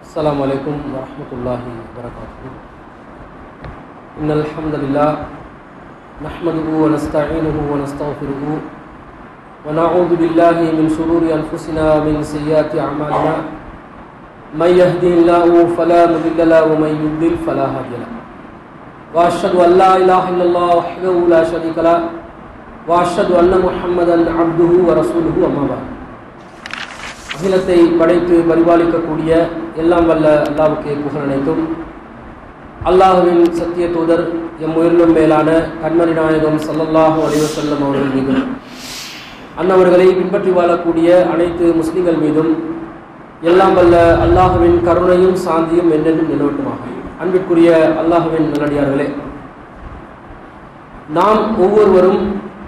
السلام عليكم ورحمة الله وبركاته إن الحمد لله نحمده ونستعينه ونستغفره ونعوذ بالله من شرور أنفسنا ومن سيئات أعمالنا من يهده الله فلا مضل له ومن يضلل فلا هادي له وأشهد أن لا إله إلا الله وحده لا شريك له وأشهد أن محمدا عبده ورسوله أما بعد அகிலத்தை படைத்து பரிபாலிக்கக்கூடிய எல்லாம் வல்ல அல்லாவுக்கே புகழ் அனைத்தும் அல்லாஹுவின் சத்திய தூதர் எம் உயிரிலும் மேலான கண்மணி நாயகம் சல்லல்லாஹு அலைவசல்லம் அவர்கள் மீதும் அன்னவர்களை பின்பற்றி வாழக்கூடிய அனைத்து முஸ்லிம்கள் மீதும் எல்லாம் வல்ல அல்லாஹுவின் கருணையும் சாந்தியும் என்றென்றும் நிலவட்டுமாக அன்பிற்குரிய அல்லாஹுவின் நல்லடியார்களே நாம் ஒவ்வொருவரும்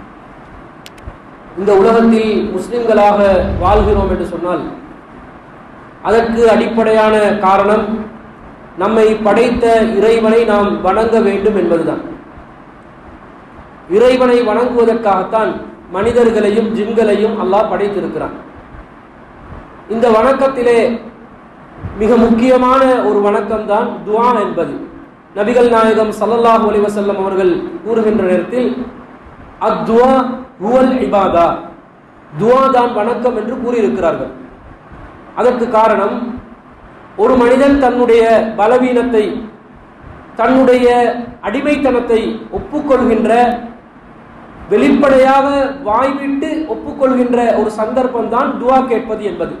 இந்த உலகத்தில் முஸ்லிம்களாக வாழ்கிறோம் என்று சொன்னால் அதற்கு அடிப்படையான காரணம் நம்மை படைத்த இறைவனை நாம் வணங்க வேண்டும் என்பதுதான் இறைவனை வணங்குவதற்காகத்தான் மனிதர்களையும் ஜின்களையும் அல்லாஹ் படைத்திருக்கிறான் இந்த வணக்கத்திலே மிக முக்கியமான ஒரு வணக்கம் தான் துவா என்பது நபிகள் நாயகம் சல்லல்லாஹு அலைவசல்லம் அவர்கள் கூறுகின்ற நேரத்தில் அத்வா ஹுவல் இபாதா துவா தான் வணக்கம் என்று கூறியிருக்கிறார்கள் அதற்கு காரணம் ஒரு மனிதன் தன்னுடைய பலவீனத்தை தன்னுடைய அடிமைத்தனத்தை ஒப்புக்கொள்கின்ற வெளிப்படையாக வாய்விட்டு ஒப்புக்கொள்கின்ற ஒரு சந்தர்ப்பம் தான் துவா கேட்பது என்பது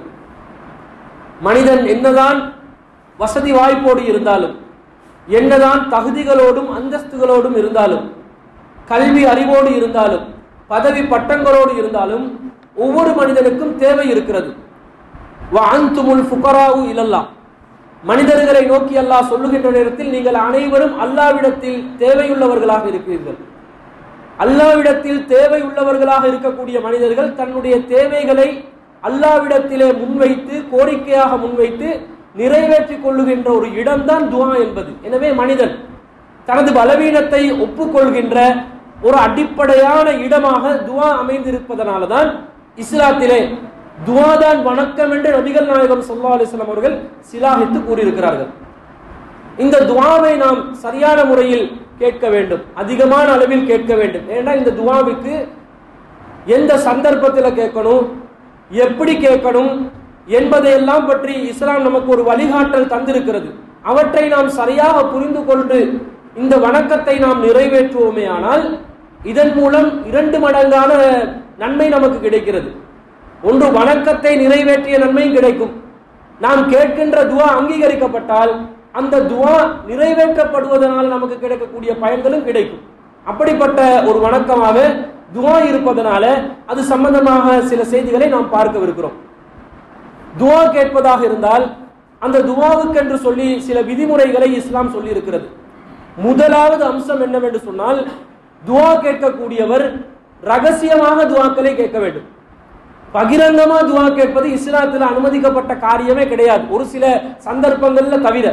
மனிதன் என்னதான் வசதி வாய்ப்போடு இருந்தாலும் என்னதான் தகுதிகளோடும் அந்தஸ்துகளோடும் இருந்தாலும் கல்வி அறிவோடு இருந்தாலும் பதவி பட்டங்களோடு இருந்தாலும் ஒவ்வொரு மனிதனுக்கும் தேவை இருக்கிறது வாந்துமுல் ஃபுகராவு இல்லல்லா மனிதர்களை நோக்கி அல்லாஹ் சொல்லுகின்ற நேரத்தில் நீங்கள் அனைவரும் அல்லாவிடத்தில் தேவையுள்ளவர்களாக இருக்கிறீர்கள் அல்லாவிடத்தில் தேவை உள்ளவர்களாக இருக்கக்கூடிய மனிதர்கள் தன்னுடைய தேவைகளை அல்லாவிடத்திலே முன்வைத்து கோரிக்கையாக முன்வைத்து நிறைவேற்றிக் கொள்ளுகின்ற ஒரு இடம்தான் துவா என்பது எனவே மனிதன் தனது பலவீனத்தை ஒப்புக்கொள்கின்ற ஒரு அடிப்படையான இடமாக துவா அமைந்திருப்பதனால தான் இஸ்லாத்திலே துவாதான் வணக்கம் என்று நபிகள் நாயகம் சொல்லா அலிஸ்லாம் அவர்கள் சிலாகித்து கூறியிருக்கிறார்கள் இந்த துவாவை நாம் சரியான முறையில் கேட்க வேண்டும் அதிகமான அளவில் கேட்க வேண்டும் ஏன்னா இந்த துவாவுக்கு எந்த சந்தர்ப்பத்தில் கேட்கணும் எப்படி கேட்கணும் என்பதையெல்லாம் பற்றி இஸ்லாம் நமக்கு ஒரு வழிகாட்டல் தந்திருக்கிறது அவற்றை நாம் சரியாக புரிந்து கொண்டு இந்த வணக்கத்தை நாம் நிறைவேற்றுவோமே ஆனால் இதன் மூலம் இரண்டு மடங்கான நன்மை நமக்கு கிடைக்கிறது ஒன்று வணக்கத்தை நிறைவேற்றிய நன்மையும் கிடைக்கும் நாம் கேட்கின்ற துவா அங்கீகரிக்கப்பட்டால் அந்த துவா நிறைவேற்றப்படுவதனால் நமக்கு கிடைக்கக்கூடிய பயன்களும் கிடைக்கும் அப்படிப்பட்ட ஒரு வணக்கமாக துவா இருப்பதனால அது சம்பந்தமாக சில செய்திகளை நாம் பார்க்கவிருக்கிறோம் துவா கேட்பதாக இருந்தால் அந்த துவாவுக்கென்று சொல்லி சில விதிமுறைகளை இஸ்லாம் சொல்லி இருக்கிறது முதலாவது அம்சம் என்னவென்று சொன்னால் துவா கேட்கக்கூடியவர் ரகசியமாக துவாக்களை கேட்க வேண்டும் பகிரங்கமா துவா கேட்பது இஸ்லாத்தில் அனுமதிக்கப்பட்ட காரியமே கிடையாது ஒரு சில சந்தர்ப்பங்கள்ல தவிர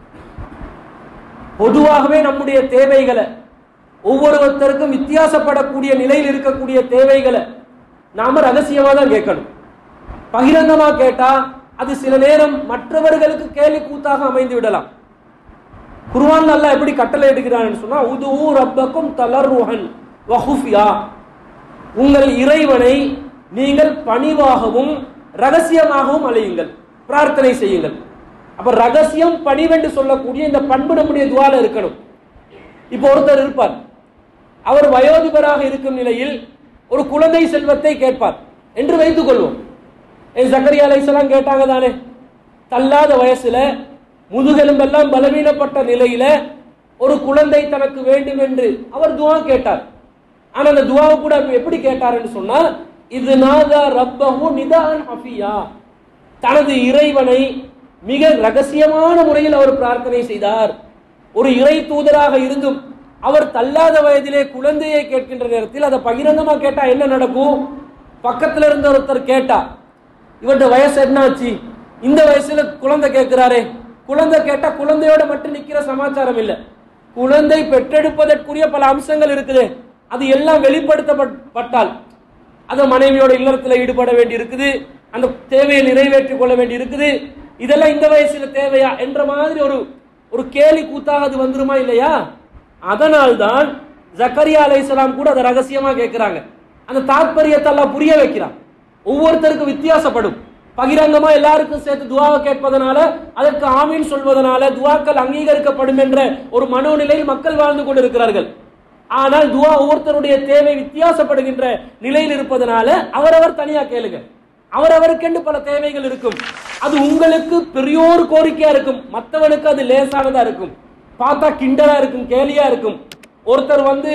பொதுவாகவே நம்முடைய தேவைகளை ஒவ்வொருத்தருக்கும் வித்தியாசப்படக்கூடிய நிலையில் இருக்கக்கூடிய தேவைகளை நாம ரகசியமா தான் கேட்கணும் பகிரங்கமா கேட்டா அது சில நேரம் மற்றவர்களுக்கு கேலி கூத்தாக அமைந்து விடலாம் குர்வான் அல்ல எப்படி கட்டளை எடுக்கிறான்னு சொன்னா உது ரப்பக்கும் தலர்ருஹன் வஹுஃபியா உங்கள் இறைவனை நீங்கள் பணிவாகவும் ரகசியமாகவும் அலையுங்கள் பிரார்த்தனை செய்யுங்கள் அப்ப ரகசியம் பணிவென்று சொல்லக்கூடிய இந்த பண்பு நம்முடைய துவால இருக்கணும் இப்போ ஒருத்தர் இருப்பார் அவர் வயோதிபராக இருக்கும் நிலையில் ஒரு குழந்தை செல்வத்தை கேட்பார் என்று வைத்துக் கொள்வோம் சக்கரியா அலைசலாம் கேட்டாங்க தானே தள்ளாத வயசுல முதுகெலும்பெல்லாம் பலவீனப்பட்ட நிலையில ஒரு குழந்தை தனக்கு வேண்டும் என்று அவர் துவா கேட்டார் ஆனா அந்த துவாவை கூட எப்படி கேட்டாருன்னு சொன்னா இது நாதா ரப்பஹு நிதான் ஹஃபியா தனது இறைவனை மிக ரகசியமான முறையில் அவர் பிரார்த்தனை செய்தார் ஒரு இறை தூதராக இருந்தும் அவர் தள்ளாத வயதிலே குழந்தையை கேட்கின்ற நேரத்தில் அதை பகிரங்கமா கேட்டா என்ன நடக்கும் பக்கத்துல இருந்த ஒருத்தர் கேட்டா இவர்கிட்ட வயசு என்னாச்சு இந்த வயசுல குழந்தை கேட்கிறாரே குழந்தை கேட்டா குழந்தையோட மட்டும் நிக்கிற சமாச்சாரம் இல்ல குழந்தை பெற்றெடுப்பதற்குரிய பல அம்சங்கள் இருக்குது அது எல்லாம் வெளிப்படுத்தப்பட்டால் அந்த மனைவியோட இல்லறத்துல ஈடுபட வேண்டி இருக்குது அந்த தேவையை நிறைவேற்றிக் கொள்ள வேண்டி இருக்குது இதெல்லாம் இந்த வயசுல தேவையா என்ற மாதிரி ஒரு ஒரு கேலி கூத்தாக அது வந்துருமா இல்லையா அதனால்தான் ஜக்கரியா அலைஹிஸ்ஸலாம் கூட அதை ரகசியமா கேட்கிறாங்க அந்த தாத்பரியத்தை எல்லாம் புரிய வைக்கிறான் ஒவ்வொருத்தருக்கும் வித்தியாசப்படும் பகிரங்கமா எல்லாருக்கும் சேர்த்து துவாவை கேட்பதனால அதற்கு ஆமீன் சொல்வதனால துவாக்கள் அங்கீகரிக்கப்படும் என்ற ஒரு மனோநிலையில் மக்கள் வாழ்ந்து கொண்டிருக்கிறார்கள் ஆனால் துவா ஒவ்வொருத்தருடைய தேவை வித்தியாசப்படுகின்ற நிலையில் இருப்பதனால அவரவர் தனியா கேளுங்க அவரவருக்கென்று பல தேவைகள் இருக்கும் அது உங்களுக்கு பெரியோர் கோரிக்கையா இருக்கும் மற்றவனுக்கு அது லேசானதா இருக்கும் பார்த்தா கிண்டலா இருக்கும் கேலியா இருக்கும் ஒருத்தர் வந்து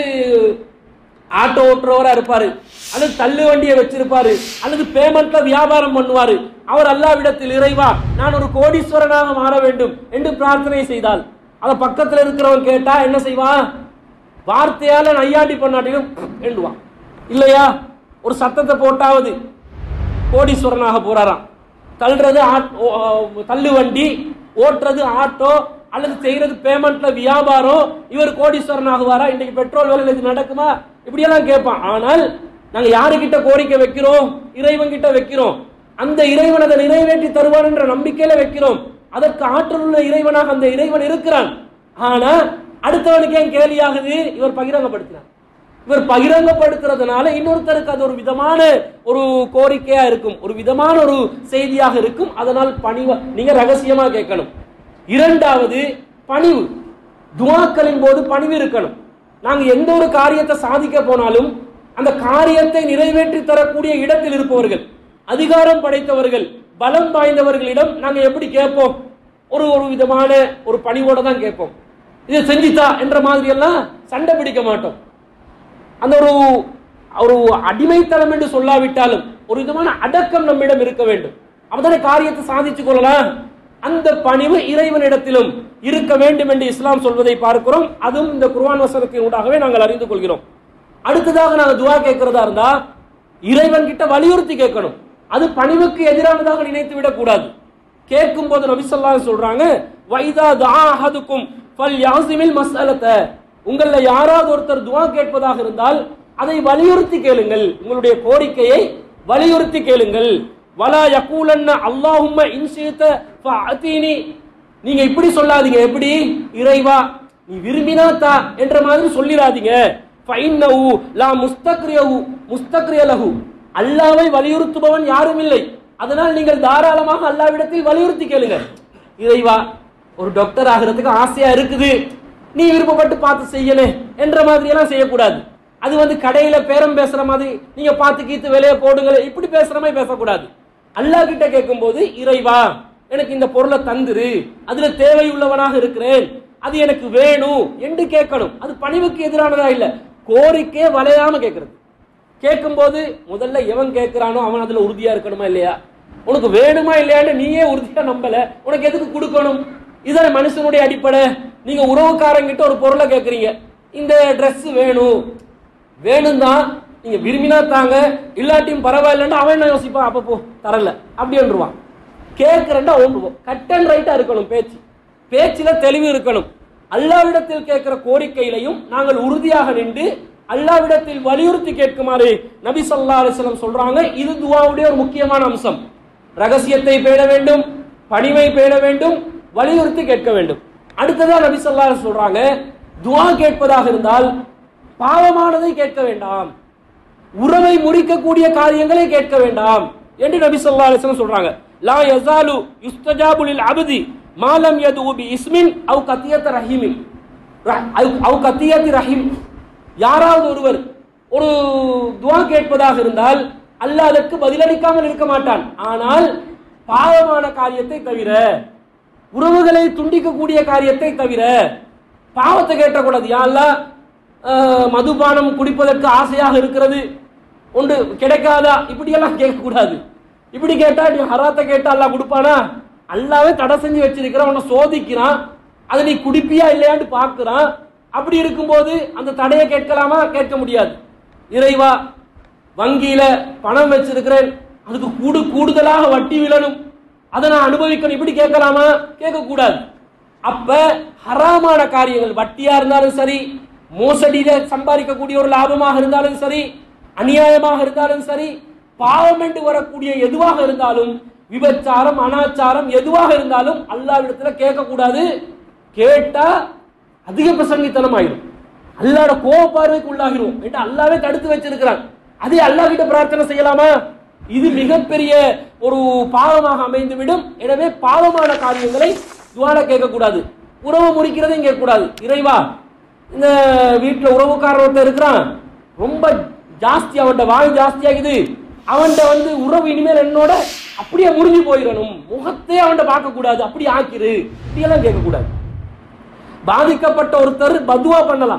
ஆட்டோ ஓட்டுறவரா இருப்பாரு அல்லது தள்ளு வண்டியை வச்சிருப்பாரு அல்லது பேமெண்ட்ல வியாபாரம் பண்ணுவாரு அவர் அல்லாவிடத்தில் இறைவா நான் ஒரு கோடீஸ்வரனாக மாற வேண்டும் என்று பிரார்த்தனை செய்தால் அத பக்கத்துல இருக்கிறவன் கேட்டா என்ன செய்வான் வார்த்தையால நையாண்டி பண்ணாட்டிலும் எழுதுவான் இல்லையா ஒரு சத்தத்தை போட்டாவது கோடீஸ்வரனாக போறாராம் தள்ளுறது ஆட்- ஓ- ஓ- தள்ளு வண்டி ஓட்டுறது ஆட்டோ அல்லது செய்யறது பேமெண்ட்ல வியாபாரம் இவர் கோடீஸ்வரன் ஆகுவாரா இன்னைக்கு பெட்ரோல் விலையில இது நடக்குமா இப்படியெல்லாம் கேட்பான் ஆனால் நாங்க யாருக்கிட்ட கோரிக்கை வைக்கிறோம் இறைவன் கிட்ட வைக்கிறோம் அந்த இறைவன் அதை நிறைவேற்றி தருவான் என்ற நம்பிக்கையில வைக்கிறோம் அதற்கு ஆற்றல் உள்ள இறைவனாக அந்த இறைவன் இருக்கிறான் ஆனா அடுத்தவனுக்கு ஏன் கேலியாகுது இவர் பகிரங்கப்படுத்தினார் இவர் பகிரங்கப்படுத்துறதுனால இன்னொருத்தருக்கு அது ஒரு விதமான ஒரு கோரிக்கையா இருக்கும் ஒரு விதமான ஒரு செய்தியாக இருக்கும் அதனால் பணிவ நீங்க ரகசியமா கேட்கணும் இரண்டாவது பணிவு துவாக்களின் போது பணிவு இருக்கணும் நாங்க எந்த ஒரு காரியத்தை சாதிக்க போனாலும் அந்த காரியத்தை நிறைவேற்றி தரக்கூடிய இடத்தில் இருப்பவர்கள் அதிகாரம் படைத்தவர்கள் பலம் வாய்ந்தவர்களிடம் நாங்க எப்படி கேட்போம் ஒரு ஒரு விதமான ஒரு பணிவோட தான் கேட்போம் இதை செஞ்சித்தா என்ற மாதிரி எல்லாம் சண்டை பிடிக்க மாட்டோம் அந்த ஒரு ஒரு அடிமைத்தனம் என்று சொல்லாவிட்டாலும் ஒரு விதமான அடக்கம் நம்மிடம் இருக்க வேண்டும் அப்பதானே காரியத்தை சாதிச்சு கொள்ளலாம் அந்த பணிவு இறைவனிடத்திலும் இருக்க வேண்டும் என்று இஸ்லாம் சொல்வதை பார்க்கிறோம் அதுவும் இந்த குர்ஆன் வசனத்தின் ஊடாகவே நாங்கள் அறிந்து கொள்கிறோம் அடுத்ததாக நாங்கள் துவா கேட்கிறதா இருந்தா இறைவன் கிட்ட வலியுறுத்தி கேட்கணும் அது பணிவுக்கு எதிரானதாக நினைத்து விடக்கூடாது கேட்கும் போது நபி ஸல்லல்லாஹு அலைஹி சொல்றாங்க வைதா தாஹதுக்கும் ஃபல் யாசிமில் மஸ்அலத உங்கள யாராவது ஒருத்தர் துவா கேட்பதாக இருந்தால் அதை வலியுறுத்தி கேளுங்கள் உங்களுடைய கோரிக்கையை வலியுறுத்தி கேளுங்கள் வலா யகூலன்ன அல்லாஹும்ம இன்ஷித ஃபஅதீனி நீங்க இப்படி சொல்லாதீங்க எப்படி இறைவா நீ விரும்பினா தா என்ற மாதிரி சொல்லிராதீங்க ஃபைன்னஹு லா முஸ்தக்ரியஹு முஸ்தக்ரியலஹு அல்லாஹ்வை வலியுறுத்துபவன் யாரும் இல்லை அதனால் நீங்கள் தாராளமாக அல்லாவிடத்தில் வலியுறுத்தி கேளுங்க இறைவா ஒரு டாக்டர் ஆகிறதுக்கு ஆசையா இருக்குது நீ விருப்பப்பட்டு பார்த்து செய்யலே என்ற மாதிரி எல்லாம் செய்யக்கூடாது அது வந்து கடையில பேரம் பேசுற மாதிரி நீங்க பார்த்து கீத்து விலையை போடுங்களே இப்படி பேசுற மாதிரி பேசக்கூடாது அல்லாஹ் கிட்ட கேட்கும்போது இறைவா எனக்கு இந்த பொருளை தந்துரு அதுல தேவையுள்ளவனாக இருக்கிறேன் அது எனக்கு வேணும் என்று கேட்கணும் அது பணிவுக்கு எதிரானதா இல்ல கோரிக்கையே வளையாம கேட்கறது கேட்கும்போது முதல்ல எவன் கேட்கிறானோ அவன் அதுல உறுதியா இருக்கணுமா இல்லையா உனக்கு வேணுமா இல்லையான்னு நீயே உறுதியா நம்பல உனக்கு எதுக்கு கொடுக்கணும் இதான மனுஷனுடைய அடிப்படை நீங்க உறவுக்காரங்கிட்ட ஒரு பொருளை கேட்குறீங்க இந்த Dress வேணும் வேணும் தான் நீங்க விரும்பினா தாங்க இல்லாட்டியும் பரவாயில்லைன்னா அவன் என்ன யோசிப்பான் அப்ப போ தரல அப்படின்றுவான் கேட்கிறேன்டா ஒன்றுவோம் கட் அண்ட் ரைட்டா இருக்கணும் பேச்சு பேச்சில தெளிவு இருக்கணும் அல்லாவிடத்தில் கேட்கிற கோரிக்கையிலையும் நாங்கள் உறுதியாக நின்று அல்லாவிடத்தில் வலியுறுத்தி கேட்குமாறு நபி ஸல்லல்லாஹு அலைஹி வஸல்லம் சொல்றாங்க இது துஆவுடைய ஒரு முக்கியமான அம்சம் ரகசியத்தை பேண வேண்டும் பணிவை பேண வேண்டும் வலியுறுத்தி கேட்க வேண்டும் அடுத்ததா நபி ஸல்லல்லாஹு அலைஹி வஸல்லம் சொல்றாங்க துஆ கேட்பதாக இருந்தால் பாவமானதை கேட்க வேண்டாம் உறவை முறிக்கக்கூடிய காரியங்களை கேட்க வேண்டாம் என்று நபி ஸல்லல்லாஹு அலைஹி வஸல்லம் சொல்றாங்க லா யஸாலு யுஸ்தஜாபு லில் அப்தி மாலம் யது பி இஸ்மின் அவ் கத்தியத் ரஹீமின் ர- அவ்- அவ் கத்தியத் ரஹீம் யாராவது ஒருவர் ஒரு துவா கேட்பதாக இருந்தால் அல்லாஹ் அதற்கு பதிலளிக்காமல் இருக்க மாட்டான் ஆனால் பாவமான காரியத்தை தவிர உறவுகளை துண்டிக்கக்கூடிய காரியத்தை தவிர பாவத்தை கேட்டக்கூடாது யா அல்லாஹ் அஹ், மதுபானம் குடிப்பதற்கு ஆசையாக இருக்கிறது ஒன்று கிடைக்காதா இப்படியெல்லாம் கேட்கக்கூடாது இப்படி கேட்டா நீ ஹராத்தை கேட்டா அல்லாஹ் கொடுப்பானா அல்லாவே தடை செஞ்சு வச்சிருக்கிறான் உன்னை சோதிக்கிறான் அதை நீ குடிப்பியா இல்லையான்னு பார்க்கிறான் அப்படி இருக்கும்போது அந்த தடையை கேட்கலாமா கேட்க முடியாது இறைவா வங்கியில பணம் வச்சிருக்கிறேன் அதுக்கு கூடு கூடுதலாக வட்டி விழணும் அதை நான் அனுபவிக்கணும் இப்படி கேட்கலாமா கேட்கக்கூடாது அப்ப ஹராமான காரியங்கள் வட்டியா இருந்தாலும் சரி மோசடியில சம்பாதிக்கக்கூடிய ஒரு லாபமாக இருந்தாலும் சரி அநியாயமாக இருந்தாலும் சரி பாவம் என்று வரக்கூடிய எதுவாக இருந்தாலும் விபச்சாரம் அனாச்சாரம் எதுவாக இருந்தாலும் அல்லாவிடத்துல கேட்கக்கூடாது கேட்டா அதிக பிரசங்கித்தனம் ஆயிடும் அல்லாட கோப பார்வைக்கு உள்ளாகிரும் என்று அல்லாவே தடுத்து வச்சிருக்கிறான் அதே அல்லாஹ் கிட்ட பிரார்த்தனை செய்யலாமா இது மிகப்பெரிய ஒரு பாவமாக அமைந்துவிடும் எனவே பாவமான காரியங்களை துவால கேட்கக்கூடாது உறவு முறிக்கிறதையும் கேட்கக்கூடாது இறைவா இந்த வீட்டுல உறவுக்காரன் ஒருத்தன் இருக்கிறான் ரொம்ப ஜாஸ்தி அவன்கிட்ட வாய் ஜாஸ்தியாகுது அவன்கிட்ட வந்து உறவு இனிமேல் என்னோட அப்படியே முறிஞ்சு போயிடணும் முகத்தையே அவன்கிட்ட பார்க்க கூடாது அப்படி ஆக்கிரு இப்படியெல்லாம் கேட்கக்கூடாது பாதிக்கப்பட்ட ஒருத்தர் பதுவா பண்ணலாம்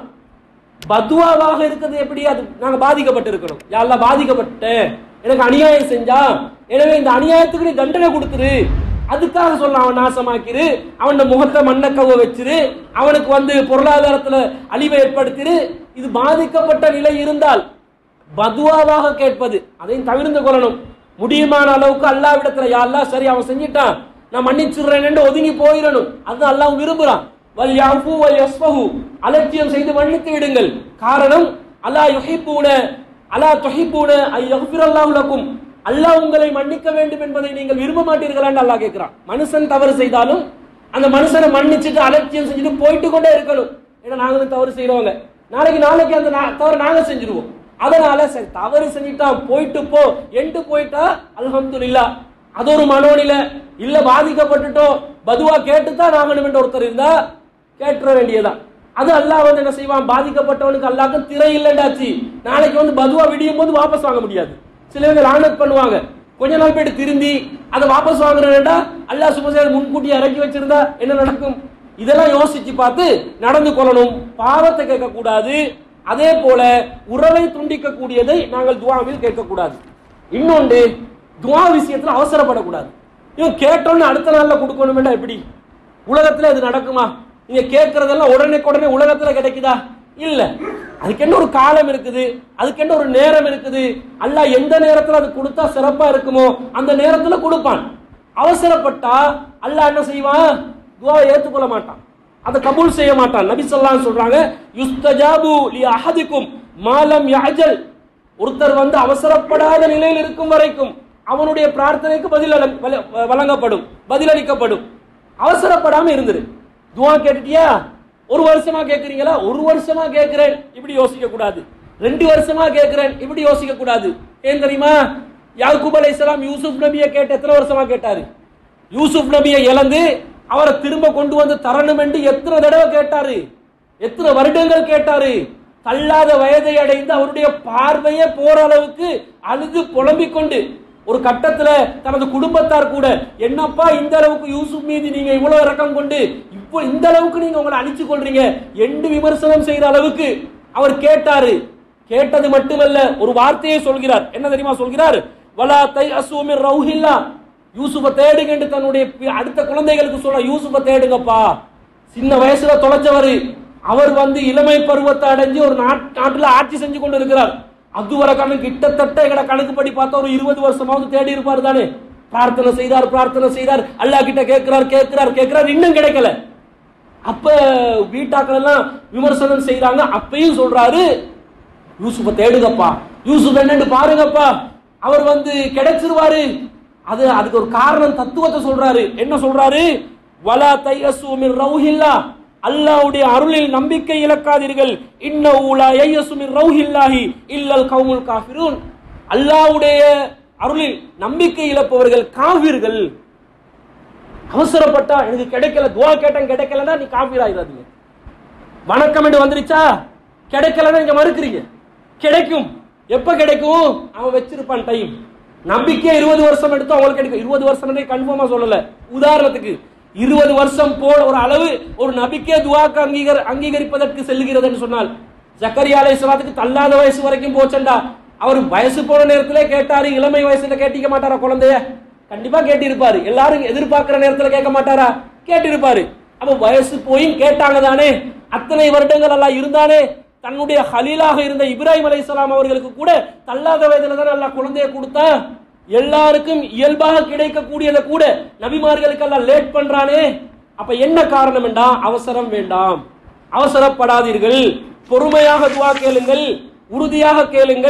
பதுவாவாக இருக்கிறது எப்படி அது நாங்க பாதிக்கப்பட்டு இருக்கணும் யாரெல்லாம் பாதிக்கப்பட்டேன் எனக்கு அநியாயம் செஞ்சா எனவே இந்த அநியாயத்துக்கு நீ தண்டனை கொடுத்துரு அதுக்காக சொல்ல அவன் நாசமாக்கிரு அவன் முகத்தை மண்ணை கவ வச்சிரு அவனுக்கு வந்து பொருளாதாரத்துல அழிவை ஏற்படுத்திரு இது பாதிக்கப்பட்ட நிலை இருந்தால் பதுவாவாக கேட்பது அதையும் தவிர்த்து கொள்ளணும் முடியுமான அளவுக்கு அல்லாவிடத்துல யா அல்லாஹ் சரி அவன் செஞ்சிட்டான் நான் மன்னிச்சுடுறேன் ஒதுங்கி போயிடணும் அதுதான் அல்லாஹ் விரும்புறான் வல் யாஃபு வல் யஸ்ஃபஹு அலட்சியம் செய்து மன்னித்து விடுங்கள் காரணம் அல்லாஹ் யுஹிப்பூன அலா துஹிப்பூன ஐ யக்ஃபிரல்லாஹு லக்கும் அல்லாஹ் உங்களை மன்னிக்க வேண்டும் என்பதை நீங்கள் விரும்ப மாட்டீர்களான்னு அல்லாஹ் கேட்கிறான் மனுஷன் தவறு செய்தாலும் அந்த மனுஷனை மன்னிச்சுட்டு அலட்சியம் செஞ்சுட்டு போயிட்டு கொண்டே இருக்கணும் ஏன்னா நாங்களும் தவறு செய்றவங்க நாளைக்கு நாளைக்கு அந்த நா- தவறு நாங்க செஞ்சிருவோம் அதனால சரி தவறு செஞ்சுட்டான் போயிட்டு போ எண்டு போயிட்டா அல்ஹம்துலில்லாஹ் அது ஒரு மனோநிலை இல்ல பாதிக்கப்பட்டுட்டோம் பதுவா கேட்டுத்தான் ஆகணும் என்ற ஒருத்தர் இருந்தா கேட்டுற வேண்டியதான் அது அல்லாஹ் வந்து என்ன செய்வான் பாதிக்கப்பட்டவனுக்கு அல்லாஹ்க்கு திரை இல்லைண்டாச்சு நாளைக்கு வந்து பதுவா விடியும் போது வாபஸ் வாங்க முடியாது சிலவங்க லானத் பண்ணுவாங்க கொஞ்ச நாள் போயிட்டு திருந்தி அதை வாபஸ் வாங்குறேன்டா அல்லாஹ் சுபசேர் முன்கூட்டி இறக்கி வச்சிருந்தா என்ன நடக்கும் இதெல்லாம் யோசிச்சு பார்த்து நடந்து கொள்ளணும் பாவத்தை கேட்கக்கூடாது அதே போல உறவை துண்டிக்க கூடியதை நாங்கள் துவாவில் கேட்கக்கூடாது இன்னொன்று துவா விஷயத்துல அவசரப்படக்கூடாது இவன் கேட்டோன்னு அடுத்த நாள்ல கொடுக்கணும்னா எப்படி உலகத்துல அது நடக்குமா நீங்க கேட்கறதெல்லாம் உடனே உடனே உலகத்துல கிடைக்குதா இல்ல அதுக்கு என்ன ஒரு காலம் இருக்குது அதுக்கு என்ன ஒரு நேரம் இருக்குது அல்லாஹ் எந்த நேரத்துல அது கொடுத்தா சிறப்பா இருக்குமோ அந்த நேரத்துல கொடுப்பான் அவசரப்பட்டா அல்லாஹ் என்ன செய்வான் துவா ஏத்துக்கொள்ள மாட்டான் அதை கபூல் செய்ய மாட்டான் நபி ஸல்லல்லாஹு சொல்றாங்க யுஸ்தஜாபு லி அஹதிக்கும் மாலம் யஅஜல் ஒருத்தர் வந்து அவசரப்படாத நிலையில் இருக்கும் வரைக்கும் அவனுடைய பிரார்த்தனைக்கு பதில் அல- வல- வழங்கப்படும் பதிலளிக்கப்படும் அவசரப்படாம இருந்துரு துவா கேட்டுட்டியா ஒரு வருஷமா கேட்கறீங்களா ஒரு வருஷமா கேட்கிறேன் இப்படி யோசிக்க கூடாது ரெண்டு வருஷமா கேட்கிறேன் இப்படி யோசிக்க கூடாது ஏன் தெரியுமா யாக்கூப் அலைஹிஸ்ஸலாம் யூசுப் நபியை கேட்டு எத்தனை வருஷமா கேட்டாரு யூசுப் நபியை இழந்து அவரை திரும்ப கொண்டு வந்து தரணும் என்று எத்தனை தடவை கேட்டாரு எத்தனை வருடங்கள் கேட்டாரு தள்ளாத வயதை அடைந்து அவருடைய பார்வையே போற அளவுக்கு அழுது புலம்பிக் கொண்டு ஒரு கட்டத்துல தனது குடும்பத்தார் கூட என்னப்பா இந்த அளவுக்கு யூசுப் மீது நீங்க இவ்வளவு இறக்கம் கொண்டு இப்போ இந்த அளவுக்கு நீங்க உங்களை அழிச்சு கொள்றீங்க என்று விமர்சனம் செய்யற அளவுக்கு அவர் கேட்டாரு கேட்டது மட்டுமல்ல ஒரு வார்த்தையை சொல்கிறார் என்ன தெரியுமா சொல்கிறார் வலா தை அசூமிர் ரவுஹில்லா யூசுஃபை தேடுங்க என்று தன்னுடைய பி- அடுத்த குழந்தைகளுக்கு சொல்ற யூசுஃபை தேடுங்கப்பா சின்ன வயசுல தொலைச்சவர் அவர் வந்து இளமை பருவத்தை அடைஞ்சு ஒரு நாட்- நாட்டுல ஆட்சி செஞ்சு கொண்டு இருக்கிறார் அதுவரை கணக்கு கிட்டத்தட்ட எங்கட கணக்குப்படி பார்த்தா ஒரு இருபது வருஷமாவது தேடி இருப்பார் தானே பிரார்த்தனை செய்தார் பிரார்த்தனை செய்தார் அல்லாஹ் கிட்ட கேட்கிறார் கேட்கிறார் கேட்கிறார் இன்னும் கிடைக்கல அப்ப வீட்டாக்கள் எல்லாம் விமர்சனம் செய்றாங்க அப்பயும் சொல்றாரு யூசுஃபை தேடுங்கப்பா யூசுப் என்னன்னு பாருங்கப்பா அவர் வந்து கிடைச்சிருவாரு அது அதுக்கு ஒரு காரணம் தத்துவத்தை சொல்றாரு என்ன சொல்றாரு வலா தையசு மின் ரவுஹில்லா அல்லாஹ்வுடைய அருளில் நம்பிக்கை இழக்காதீர்கள் இன்னஹு லா யையசு மின் ரவுஹில்லாஹி இல்லல் கௌமுல் காஃபிரூன் அல்லாஹ்வுடைய அருளில் நம்பிக்கை இழப்பவர்கள் காவிர்கள் அவசரப்பட்டா எனக்கு கிடைக்கல துவா கேட்டேன் கிடைக்கலன்னா நீ காபீர் ஆயிடாதீங்க வணக்கம் என்று வந்துருச்சா கிடைக்கலன்னா நீங்க மறுக்கிறீங்க கிடைக்கும் எப்ப கிடைக்கும் அவன் வச்சிருப்பான் டைம் நம்பிக்கை இருபது வருஷம் எடுத்து அவங்களுக்கு கிடைக்கும் இருபது வருஷம் கன்ஃபார்மா சொல்லல உதாரணத்துக்கு இருபது வருஷம் போல ஒரு அளவு ஒரு நபிக்கே துவாக்கு அங்கீகர் அங்கீகரிப்பதற்கு செல்லுகிறதுன்னு சொன்னால் ஜக்கரியா அலைஹிஸ்ஸலாத்துக்கு தள்ளாத வயசு வரைக்கும் போச்சண்டா அவர் வயசு போன நேரத்திலே கேட்டாரு இளமை வயசுல கேட்டிக்க மாட்டாரா குழந்தைய கண்டிப்பா கேட்டிருப்பாரு எல்லாரும் எதிர்பார்க்கிற நேரத்துல கேட்க மாட்டாரா கேட்டிருப்பாரு அப்ப வயசு போயும் கேட்டாங்க தானே அத்தனை வருடங்கள் எல்லாம் இருந்தானே தன்னுடைய ஹலீலாக இருந்த இப்ராஹிம் அலைஹிஸ்ஸலாம் அவர்களுக்கு கூட தள்ளாத வயதுல தான் அல்லாஹ் குழந்தையை கொடுத்தா எல்லாருக்கும் இயல்பாக கிடைக்கக்கூடியதை கூட நபிமார்களுக்கு எல்லாம் லேட் பண்றானே அப்ப என்ன காரணம் என்றா அவசரம் வேண்டாம் அவசரப்படாதீர்கள் பொறுமையாக துவா கேளுங்கள் உறுதியாக கேளுங்கள்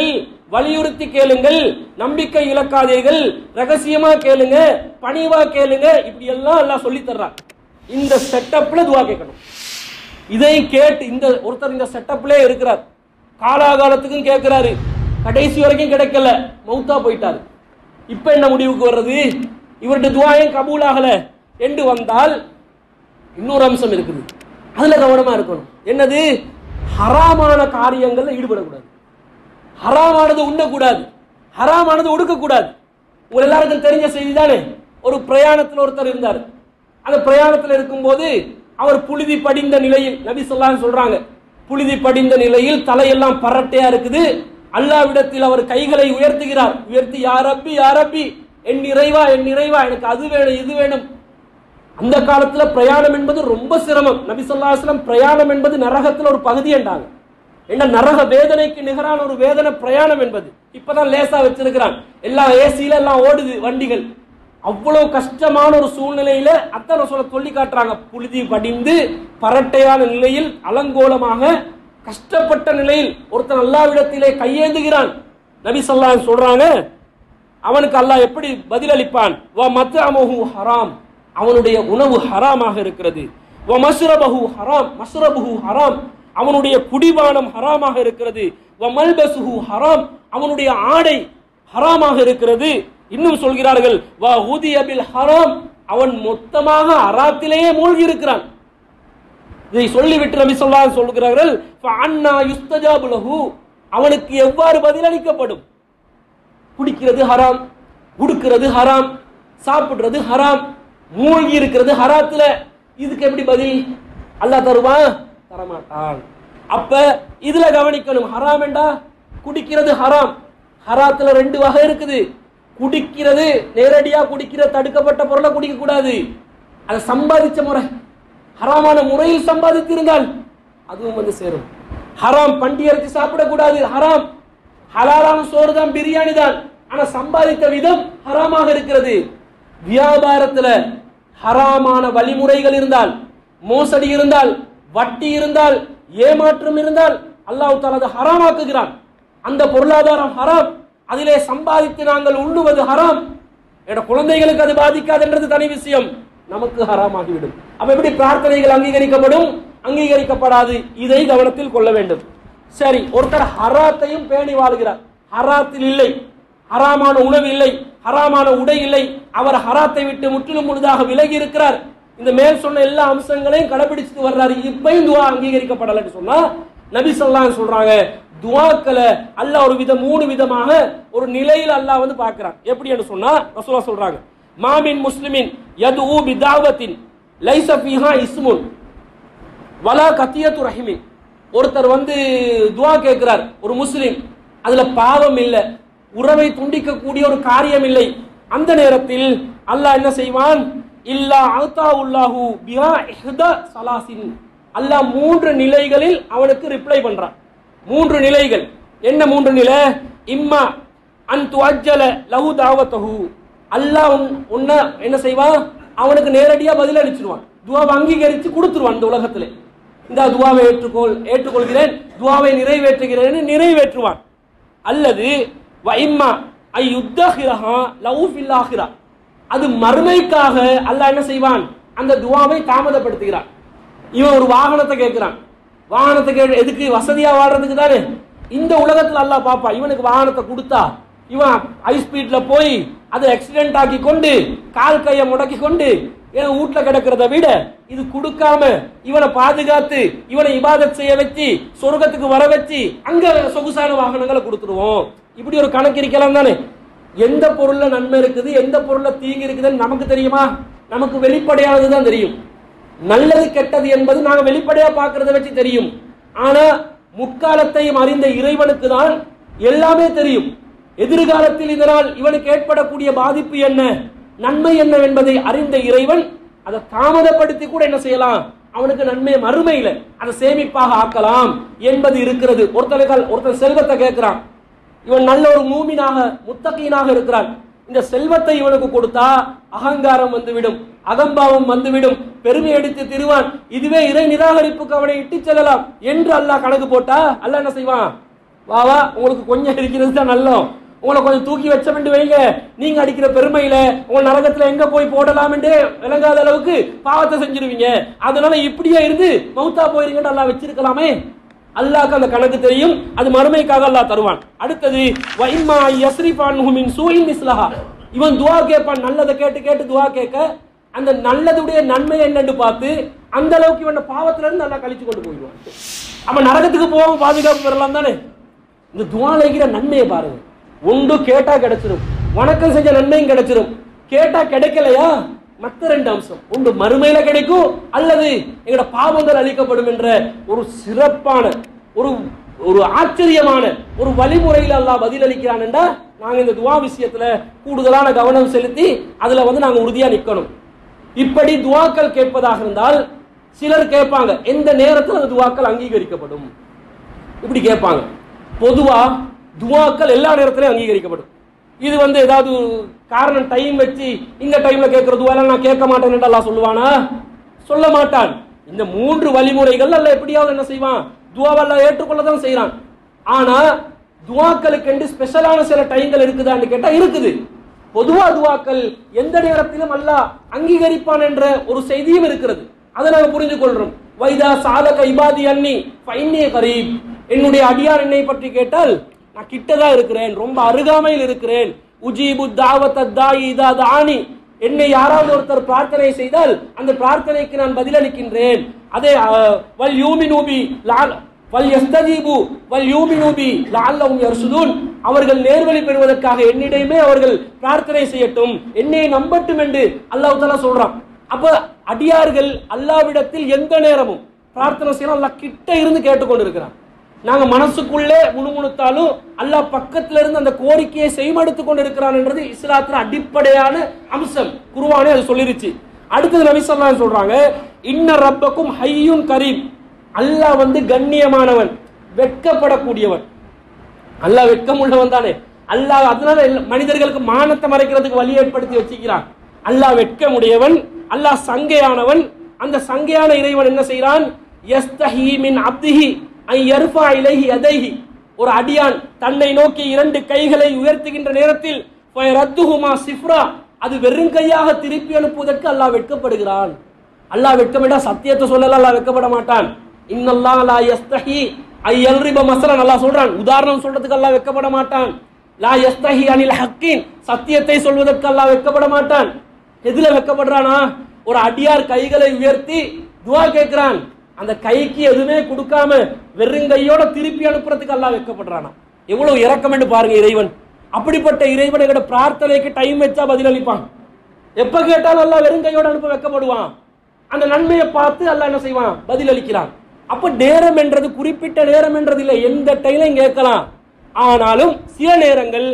வலியுறுத்தி கேளுங்கள் நம்பிக்கை இழக்காதீர்கள் ரகசியமா கேளுங்க பணிவா கேளுங்க இப்படி எல்லாம் எல்லாம் சொல்லி தர்றான் இந்த செட்டப்ல துவா கேட்கணும் இதை கேட்டு இந்த ஒருத்தர் இந்த செட்டப்ல இருக்கிறார் காலாகாலத்துக்கும் கேட்கிறாரு கடைசி வரைக்கும் கிடைக்கல மௌத்தா போயிட்டாரு இப்ப என்ன முடிவுக்கு வர்றது இவருடைய துவாயம் கபூல் ஆகல என்று வந்தால் இன்னொரு அம்சம் இருக்குது அதுல கவனமா இருக்கணும் என்னது ஹராமான காரியங்கள்ல ஈடுபடக்கூடாது ஹராமானது உண்ணக்கூடாது ஹராமானது ஒடுக்கக்கூடாது உங்க எல்லாருக்கும் தெரிஞ்ச செய்தி தானே ஒரு பிரயாணத்தில் ஒருத்தர் இருந்தார் அந்த பிரயாணத்தில் இருக்கும்போது அவர் புழுதி படிந்த நிலையில் நபி சொல்லான்னு சொல்றாங்க புழுதி படிந்த நிலையில் தலையெல்லாம் பரட்டையா இருக்குது அல்லாவிடத்தில் அவர் கைகளை உயர்த்துகிறார் உயர்த்தி யாரப்பி யாரப்பி என் நிறைவா என் நிறைவா எனக்கு அது வேணும் இது வேணும் அந்த காலத்துல பிரயாணம் என்பது ரொம்ப சிரமம் நபி சொல்லாஸ்லம் பிரயாணம் என்பது நரகத்துல ஒரு பகுதி என்றாங்க என்ன நரக வேதனைக்கு நிகரான ஒரு வேதனை பிரயாணம் என்பது இப்பதான் லேசா வச்சிருக்கிறான் எல்லாம் ஏசியில எல்லாம் ஓடுது வண்டிகள் அவ்வளவு கஷ்டமான ஒரு சூழ்நிலையில அத்தனை சொல்ல சொல்லி காட்டுறாங்க புழுதி படிந்து பரட்டையான நிலையில் அலங்கோலமாக கஷ்டப்பட்ட நிலையில் ஒருத்தன் அல்லாவிடத்திலே கையேந்துகிறான் நபி சொல்லாஹ் சொல்றாங்க அவனுக்கு அல்லாஹ் எப்படி பதிலளிப்பான் வ மத்அமுஹு ஹராம் அவனுடைய உணவு ஹராமாக இருக்கிறது வ மஸ்ரபஹு ஹராம் மஸ்ரபுஹு ஹராம் அவனுடைய குடிபானம் ஹராமாக இருக்கிறது வ மல்பசுஹு ஹராம் அவனுடைய ஆடை ஹராமாக இருக்கிறது இன்னும் சொல்கிறார்கள் வ ஊதிய பில் ஹராம் அவன் மொத்தமாக ஹராத்திலேயே மூழ்கி இருக்கிறான் இதை சொல்லிவிட்டு நபி சொல்லாஹ் சொல்கிறார்கள் அண்ணா யுஸ்தஜாபு லஹு அவனுக்கு எவ்வாறு பதிலளிக்கப்படும் குடிக்கிறது ஹராம் உடுக்கிறது ஹராம் சாப்பிடுறது ஹராம் மூழ்கி இருக்கிறது ஹராத்துல இதுக்கு எப்படி பதில் அல்லாஹ் தருவான் தரமாட்டான் அப்ப இதுல கவனிக்கணும் ஹராம் என்றா குடிக்கிறது ஹராம் ஹராத்துல ரெண்டு வகை இருக்குது குடிக்கிறது நேரடியா குடிக்கிற தடுக்கப்பட்ட பொருளை குடிக்க கூடாது அதை சம்பாதிச்ச முறை ஹராமான முறையில் சம்பாதித்திருந்தால் அதுவும் வந்து சேரும் ஹராம் பண்டி இறைச்சி சாப்பிடக்கூடாது ஹராம் ஹலாலான சோறு தான் பிரியாணி தான் ஆனா சம்பாதித்த விதம் ஹராமாக இருக்கிறது வியாபாரத்துல ஹராமான வழிமுறைகள் இருந்தால் மோசடி இருந்தால் வட்டி இருந்தால் ஏமாற்றம் இருந்தால் அல்லாஹ் தாலா அதை ஹராமாக்குகிறான் அந்த பொருளாதாரம் ஹராம் அதிலே சம்பாதித்து நாங்கள் உண்ணுவது ஹராம் என்ற குழந்தைகளுக்கு அது பாதிக்காதுன்றது தனி விஷயம் நமக்கு ஹராமாகிவிடும் அப்ப எப்படி பிரார்த்தனைகள் அங்கீகரிக்கப்படும் அங்கீகரிக்கப்படாது இதை கவனத்தில் கொள்ள வேண்டும் சரி ஒருத்தர் ஹராத்தையும் பேணி வாழ்கிறார் ஹராத்தில் இல்லை ஹராமான உணவு இல்லை ஹராமான உடை இல்லை அவர் ஹராத்தை விட்டு முற்றிலும் முழுதாக விலகி இருக்கிறார் இந்த மேல் சொன்ன எல்லா அம்சங்களையும் கடைபிடிச்சிட்டு வர்றாரு இப்பயும் துவா அங்கீகரிக்கப்படலைன்னு சொன்னா நபி சொல்லாம் சொல்றாங்க துவாக்களை அல்லாஹ் ஒரு விதம் மூணு விதமாக ஒரு நிலையில் அல்லாஹ் வந்து பார்க்கிறான் எப்படின்னு சொன்னா ரசூலா சொல்றாங்க மாமின் முஸ்லிமின் யது ஊ பிதாவத்தின் லைச ஃபீஹா இஸ்முன் வலா கத்தியத்து ரஹிமின் ஒருத்தர் வந்து துவா கேட்கிறார் ஒரு முஸ்லிம் அதுல பாவம் இல்லை உறவை துண்டிக்கக்கூடிய ஒரு காரியம் இல்லை அந்த நேரத்தில் அல்லாஹ் என்ன செய்வான் இல்லா அல்தா உல்லாஹு பிஹா இஹ்தா சலாசின் அல்லாஹ் மூன்று நிலைகளில் அவனுக்கு ரிப்ளை பண்றான் மூன்று நிலைகள் என்ன மூன்று நிலை இம்மா அன் துஅஜ்ஜல லஹு தாவத்தஹு அல்லாஹ் உன்- உன்னை என்ன செய்வான் அவனுக்கு நேரடியா பதில் அளிச்சிருவான் துவாவை அங்கீகரித்து கொடுத்துருவான் இந்த உலகத்திலே இந்த துவாவை ஏற்றுக்கொள் ஏற்றுக்கொள்கிறேன் துவாவை நிறைவேற்றுகிறேன் நிறைவேற்றுவான் அல்லது வைம்மா ஐ யுத்தஹிரஹா லவு ஃபில்லாஹிரா அது மறுமைக்காக அல்லாஹ் என்ன செய்வான் அந்த துவாவை தாமதப்படுத்துகிறான் இவன் ஒரு வாகனத்தை கேட்கிறான் வாகனத்தை கே எதுக்கு வசதியா வாழ்றதுக்கு தானே இந்த உலகத்துல அல்லாஹ் பாப்பா இவனுக்கு வாகனத்தை கொடுத்தா இவன் ஹை ஸ்பீட்ல போய் அதை ஆக்சிடென்ட் ஆக்கி கொண்டு கால் கையை முடக்கி கொண்டு என் வீட்டுல கிடக்கிறத விட இது கொடுக்காம இவனை பாதுகாத்து இவனை இபாதத் செய்ய வச்சு சொர்க்கத்துக்கு வர வச்சு அங்க சொகுசான வாகனங்களை கொடுத்துருவோம் இப்படி ஒரு கணக்கு இருக்கலாம் தானே எந்த பொருள்ல நன்மை இருக்குது எந்த பொருள்ல தீங்கு இருக்குதுன்னு நமக்கு தெரியுமா நமக்கு வெளிப்படையானது தான் தெரியும் நல்லது கெட்டது என்பது நாங்க வெளிப்படையா பார்க்கறத வச்சு தெரியும் ஆனா முக்காலத்தையும் அறிந்த இறைவனுக்கு தான் எல்லாமே தெரியும் எதிர்காலத்தில் இதனால் இவனுக்கு ஏற்படக்கூடிய பாதிப்பு என்ன நன்மை என்ன என்பதை அறிந்த இறைவன் அதை தாமதப்படுத்தி கூட என்ன செய்யலாம் அவனுக்கு நன்மை மறுமையில அதை சேமிப்பாக ஆக்கலாம் என்பது இருக்கிறது ஒருத்தனுக்கு ஒருத்தன் செல்வத்தை கேட்கிறான் இவன் நல்ல ஒரு மூமினாக முத்தகீனாக இருக்கிறான் இந்த செல்வத்தை இவனுக்கு கொடுத்தா அகங்காரம் வந்துவிடும் அகம்பாவம் வந்துவிடும் பெருமை எடுத்து திருவான் இதுவே இறை நிராகரிப்புக்கு அவனை இட்டு செல்லலாம் என்று அல்லாஹ் கணக்கு போட்டா அல்லாஹ் என்ன செய்வான் வா வா உங்களுக்கு கொஞ்சம் இருக்கிறது தான் நல்லோம் உங்களை கொஞ்சம் தூக்கி வச்ச வேண்டி வைங்க நீங்க அடிக்கிற பெருமையில உங்க நரகத்துல எங்க போய் போடலாம்னு விளங்காத அளவுக்கு பாவத்தை செஞ்சிருவீங்க அதனால இப்படியே இருந்து மௌத்தா போயிருங்கன்னு அல்லாஹ் வச்சிருக்கலாமே அல்லாஹ்க்கு அந்த கணக்கு தெரியும் அது மறுமைக்காக அல்லாஹ் தருவான் அடுத்தது வைமா யஸ்ரிஃபான் மின் சூயின் மிஸ்லஹா இவன் துவா கேட்பான் நல்லதை கேட்டு கேட்டு துவா கேட்க அந்த நல்லதுடைய நன்மை என்னன்னு பார்த்து அந்த அளவுக்கு இவன் பாவத்துல இருந்து நல்லா கழிச்சு கொண்டு போயிடுவான் அவன் நரகத்துக்கு போகாம பாதுகாப்பு பெறலாம் தானே இந்த துவாலைகிற நன்மையை பாருங்க ஒன்று கேட்டா கிடைச்சிரும் வணக்கம் செஞ்ச நன்மையும் கிடைச்சிரும் கேட்டா கிடைக்கலையா மத்த ரெண்டு அம்சம் ஒன்று மறுமையில கிடைக்கும் அல்லது எங்களோட பாவங்கள் அளிக்கப்படும் என்ற ஒரு சிறப்பான ஒரு ஒரு ஆச்சரியமான ஒரு வழிமுறையில் அல்லாஹ் பதிலளிக்கிறான் என்றா நாங்க இந்த துவா விஷயத்துல கூடுதலான கவனம் செலுத்தி அதுல வந்து நாங்க உறுதியா நிக்கணும் இப்படி துவாக்கள் கேட்பதாக இருந்தால் சிலர் கேட்பாங்க எந்த நேரத்தில் அந்த துவாக்கள் அங்கீகரிக்கப்படும் இப்படி கேட்பாங்க பொதுவா துவாக்கள் எல்லா நேரத்திலும் அங்கீகரிக்கப்படும் இது வந்து ஏதாவது காரணம் டைம் வச்சு இந்த டைம்ல கேட்கிற துவாலாம் நான் கேட்க மாட்டேன்னு அல்லாஹ் சொல்லுவானா சொல்ல மாட்டான் இந்த மூன்று வழிமுறைகள் அல்ல எப்படியாவது என்ன செய்வான் துவாவெல்லாம் ஏற்றுக்கொள்ள தான் செய்யறான் ஆனா துவாக்களுக்கு என்று ஸ்பெஷலான சில டைம்கள் இருக்குதான்னு கேட்டா இருக்குது பொதுவா துவாக்கள் எந்த நேரத்திலும் அல்லாஹ் அங்கீகரிப்பான் என்ற ஒரு செய்தியும் இருக்கிறது அதை நாங்க புரிந்து கொள்றோம் வைதா சாலக இபாதி அன்னி ஃபைன்னே கரீப் என்னுடைய அடியார் என்னை பற்றி கேட்டால் நான் கிட்டதான் இருக்கிறேன் ரொம்ப அருகாமையில் இருக்கிறேன் உஜீபு தாவத் தாயி இதா தானி என்னை யாராவது ஒருத்தர் பிரார்த்தனை செய்தால் அந்த பிரார்த்தனைக்கு நான் பதிலளிக்கின்றேன் அதே அஹ், வல் யூமினூபி லால் வல் யஸ்தஜீபு வல் யூமினூபி லஅல்லஹும் யர்சுதூன் அவர்கள் நேர்வழி பெறுவதற்காக என்னிடையுமே அவர்கள் பிரார்த்தனை செய்யட்டும் என்னை நம்பட்டும் என்று அல்லாஹ் தஆலா சொல்றான் அப்ப அடியார்கள் அல்லாவிடத்தில் எந்த நேரமும் பிரார்த்தனை செய்யணும் அல்லாஹ் கிட்ட இருந்து கேட்டுக்கொண்டிருக்கிறான் நாங்க மனசுக்குள்ளே முணுமுணுத்தாலும் அல்லாஹ் பக்கத்துல இருந்து அந்த கோரிக்கையை செய்மடுத்து கொண்டு இருக்கிறான் என்றது இஸ்லாத்துல அடிப்படையான அம்சம் குருவானே அது சொல்லிருச்சு அடுத்தது நபி ஸல்லல்லாஹு அலைஹி சொல்றாங்க இன்ன ரப்பக்கும் ஹய்யுன் கரீம் அல்லாஹ் வந்து கண்ணியமானவன் வெட்கப்படக்கூடியவன் அல்லாஹ் வெட்கம் உள்ளவன் தானே அல்லாஹ் அதனால எல்லா- மனிதர்களுக்கு மானத்தை மறைக்கிறதுக்கு வழி ஏற்படுத்தி வச்சுக்கிறான் அல்லாஹ் வெட்கமுடையவன் அல்லாஹ் சங்கையானவன் அந்த சங்கையான இறைவன் என்ன செய்றான் யஸ்தஹி மின் அப்திஹி ஐ யர்ஃபா இலைஹி யதைஹி ஒரு அடியான் தன்னை நோக்கி இரண்டு கைகளை உயர்த்துகின்ற நேரத்தில் ரத்துஹுமா சிஃப்ரா அது வெறும் கையாக திருப்பி அனுப்புவதற்கு அல்லாஹ் வெட்கப்படுகிறான் அல்லாஹ் வெட்கமிடா சத்தியத்தை சொல்லல அல்லாஹ் வெட்கப்பட மாட்டான் இன்னல்லாஹ் லா யஸ்தஹி ஐ யல்ரிப மஸலன் அல்லாஹ் சொல்றான் உதாரணம் சொல்றதுக்கு அல்லாஹ் வெட்கப்பட மாட்டான் லா யஸ்தஹி அனில் ஹக்கின் சத்தியத்தை சொல்வதற்கு அல்லாஹ் வெட்கப்பட மாட்டான் எதுல வெட்கப்படுறானா ஒரு அடியார் கைகளை உயர்த்தி துவா கேட்கிறான் அந்த கைக்கு எதுவுமே கொடுக்காம வெறுங்கையோட திருப்பி அனுப்புறதுக்கு அல்லாஹ் வெட்கப்படுறானா எவ்வளவு இரக்கம் பாருங்க இறைவன் அப்படிப்பட்ட இறைவன் எங்கட பிரார்த்தனைக்கு டைம் வச்சா பதிலளிப்பான் எப்ப கேட்டாலும் அல்லாஹ் வெறுங்கையோட அனுப்ப வைக்கப்படுவான் அந்த நன்மையை பார்த்து அல்லாஹ் என்ன செய்வான் பதில் அளிக்கிறான் அப்ப நேரம் என்றது குறிப்பிட்ட நேரம் என்றது இல்லை எந்த டைலையும் கேட்கலாம் ஆனாலும் சில நேரங்கள்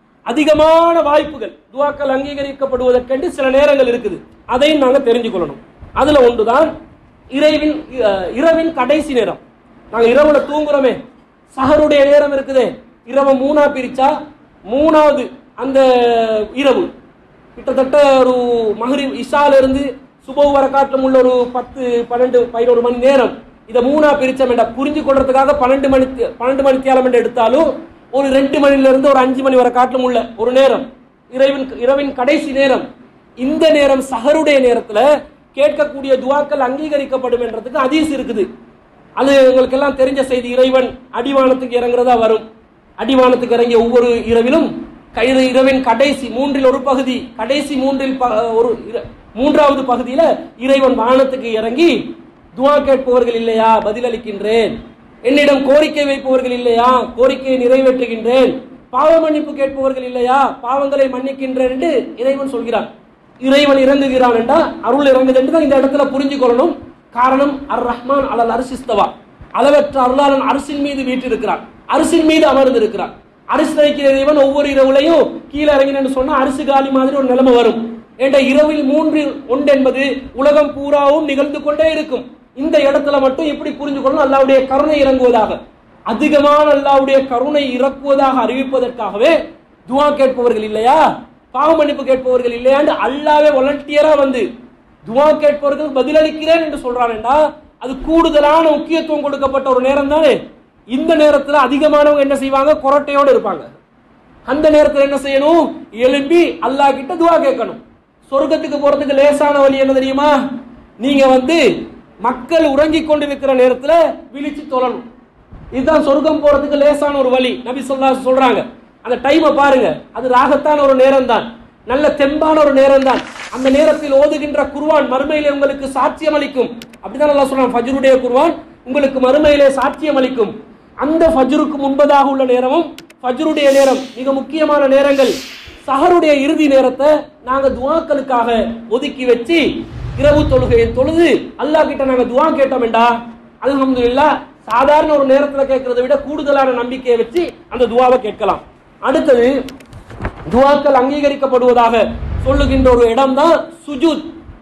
அதிகமான வாய்ப்புகள் துவாக்கள் அங்கீகரிக்கப்படுவதற்கென்று சில நேரங்கள் இருக்குது அதையும் நாங்க தெரிஞ்சு கொள்ளணும் அதுல ஒன்றுதான் இறைவின் அஹ், இரவின் கடைசி நேரம் நாங்க இரவுல தூங்குறோமே சஹருடைய நேரம் இருக்குதே இரவு மூணா பிரிச்சா மூணாவது அந்த இரவு கிட்டத்தட்ட ஒரு மகரி இஷால இருந்து சுபவு வர காட்டிலும் உள்ள ஒரு பத்து பன்னெண்டு பதினோரு மணி நேரம் இதை மூணா பிரிச்சோம் என்றா புரிஞ்சு கொள்றதுக்காக பன்னெண்டு மணி பன்னெண்டு மணி தியாலம் என்று எடுத்தாலும் ஒரு ரெண்டு மணில இருந்து ஒரு அஞ்சு மணி வரை காட்டிலும் உள்ள ஒரு நேரம் இரவின் இரவின் கடைசி நேரம் இந்த நேரம் சஹருடைய நேரத்துல கேட்கக்கூடிய துவாக்கள் அங்கீகரிக்கப்படும் என்றதுக்கு அதீஸ் இருக்குது அது உங்களுக்கு எல்லாம் தெரிஞ்ச செய்தி இறைவன் அடிவானத்துக்கு இறங்குறதா வரும் அடிவானத்துக்கு இறங்கிய ஒவ்வொரு இரவிலும் கைது இரவின் கடைசி மூன்றில் ஒரு பகுதி கடைசி மூன்றில் ப- ஒரு இர- மூன்றாவது பகுதியில இறைவன் வானத்துக்கு இறங்கி துவா கேட்பவர்கள் இல்லையா பதிலளிக்கின்றேன் என்னிடம் கோரிக்கை வைப்பவர்கள் இல்லையா கோரிக்கையை நிறைவேற்றுகின்றேன் பாவ மன்னிப்பு கேட்பவர்கள் இல்லையா பாவங்களை மன்னிக்கின்றேன் என்று இறைவன் சொல்கிறான் இறைவன் இறங்குகிறான் என்றா அருள் இறங்குது என்று தான் இந்த இடத்துல புரிஞ்சு கொள்ளணும் காரணம் அர் ரஹ்மான் அலல் அரிசிஸ்தவா அளவற்ற அருளாளன் அரசின் மீது வீற்றிருக்கிறான் அரசின் மீது அமர்ந்து இருக்கிறான் அரிசி நைக்கிற இறைவன் ஒவ்வொரு இரவுலையும் கீழே இறங்கினு சொன்னா அரிசி காலி மாதிரி ஒரு நிலைமை வரும் என்ற இரவில் மூன்றில் ஒன்று என்பது உலகம் பூராவும் நிகழ்ந்து கொண்டே இருக்கும் இந்த இடத்துல மட்டும் எப்படி புரிஞ்சு கொள்ளணும் அல்லாவுடைய கருணை இறங்குவதாக அதிகமான அல்லாவுடைய கருணை இறக்குவதாக அறிவிப்பதற்காகவே துவா கேட்பவர்கள் இல்லையா பாவ மன்னிப்பு கேட்பவர்கள் இல்லையான்னு அல்லாவே வாலண்டியரா வந்து துவா கேட்பவர்கள் பதிலளிக்கிறேன் என்று சொல்றானேண்டா அது கூடுதலான முக்கியத்துவம் கொடுக்கப்பட்ட ஒரு நேரம் தானே இந்த நேரத்துல அதிகமானவங்க என்ன செய்வாங்க கொரட்டையோட இருப்பாங்க அந்த நேரத்துல என்ன செய்யணும் எழும்பி அல்லாஹ் கிட்ட துவா கேட்கணும் சொர்க்கத்துக்கு போறதுக்கு லேசான வழி என்ன தெரியுமா நீங்க வந்து மக்கள் உறங்கிக் கொண்டிருக்கிற நேரத்துல விழிச்சு தொழணும் இதுதான் சொர்க்கம் போறதுக்கு லேசான ஒரு வழி நபி சொல்லா சொல்றாங்க அந்த டைமை பாருங்க அது ராகத்தான ஒரு நேரம் தான் நல்ல தெம்பான ஒரு நேரம் தான் அந்த நேரத்தில் ஓதுகின்ற குர்வான் மறுமையிலே உங்களுக்கு சாட்சியம் அளிக்கும் அப்படிதான் நல்லா சொல்றான் ஃபஜ்ருடைய குர்வான் உங்களுக்கு மறுமையிலே சாட்சியம் அளிக்கும் அந்த ஃபஜ்ருக்கு முன்பதாக உள்ள நேரமும் ஃபஜ்ருடைய நேரம் மிக முக்கியமான நேரங்கள் சஹருடைய இறுதி நேரத்தை நாங்க துவாக்களுக்காக ஒதுக்கி வச்சு இரவு தொழுகையை தொழுது அல்லாஹ் கிட்ட நாங்க துவா கேட்டோம்டா அல்ஹம்துலில்லாஹ் சாதாரண ஒரு நேரத்துல கேட்கறதை விட கூடுதலான நம்பிக்கையை வச்சு அந்த துவாவை கேட்கலாம் அடுத்தது துவாக்கள் அங்கீகரிக்கப்படுவதாக சொல்லுகின்ற ஒரு இடம் தான் சுஜூத்